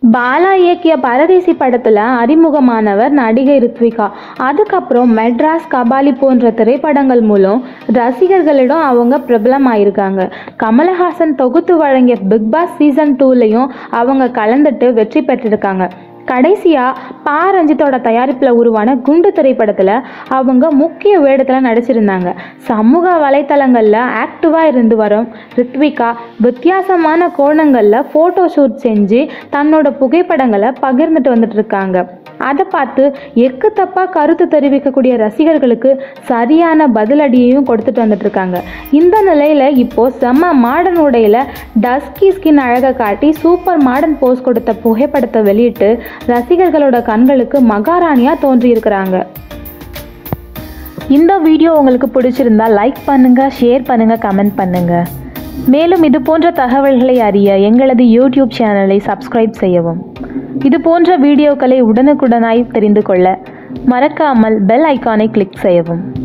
பாலா இயக்கிய பரதேசி படத்தில் அறிமுகமானவர் நடிகை ரித்விகா அதுக்கப்புறம் மெட்ராஸ் கபாலி போன்ற திரைப்படங்கள் மூலம் ரசிகர்களிடம் அவங்க பிரபலமாயிருக்காங்க கமலஹாசன் தொகுத்து வழங்கிய பிக் பாஸ் சீசன் டூலையும் அவங்க கலந்துட்டு வெற்றி பெற்றிருக்காங்க கடைசியாக பா ரஞ்சித்தோட தயாரிப்பில் உருவான குண்டு திரைப்படத்தில் அவங்க முக்கிய வேடத்தில் நடிச்சிருந்தாங்க சமூக வலைத்தளங்களில் ஆக்டிவாக இருந்து வரும் ரித்விகா வித்தியாசமான கோணங்களில் ஃபோட்டோ ஷூட் செஞ்சு தன்னோட புகைப்படங்களை பகிர்ந்துட்டு வந்துட்டு இருக்காங்க அதை பார்த்து எக்கு தப்பாக கருத்து தெரிவிக்கக்கூடிய ரசிகர்களுக்கு சரியான பதிலடியையும் கொடுத்துட்டு வந்துட்டு இருக்காங்க இந்த நிலையில் இப்போ செம்ம மாடர்ன் உடையில் டஸ்கி ஸ்கின் அழகை காட்டி சூப்பர் மாடர்ன் போஸ் கொடுத்த புகைப்படத்தை வெளியிட்டு ரசிகர்களோட கண்களுக்கு மகாராணியாக தோன்றியிருக்கிறாங்க இந்த வீடியோ உங்களுக்கு பிடிச்சிருந்தா லைக் பண்ணுங்க ஷேர் பண்ணுங்க கமெண்ட் பண்ணுங்க மேலும் இது போன்ற தகவல்களை அறிய எங்களது யூடியூப் சேனலை சப்ஸ்கிரைப் செய்யவும் இது போன்ற வீடியோக்களை உடனுக்குடனாய் தெரிந்து கொள்ள மறக்காமல் பெல் ஐகானை கிளிக் செய்யவும்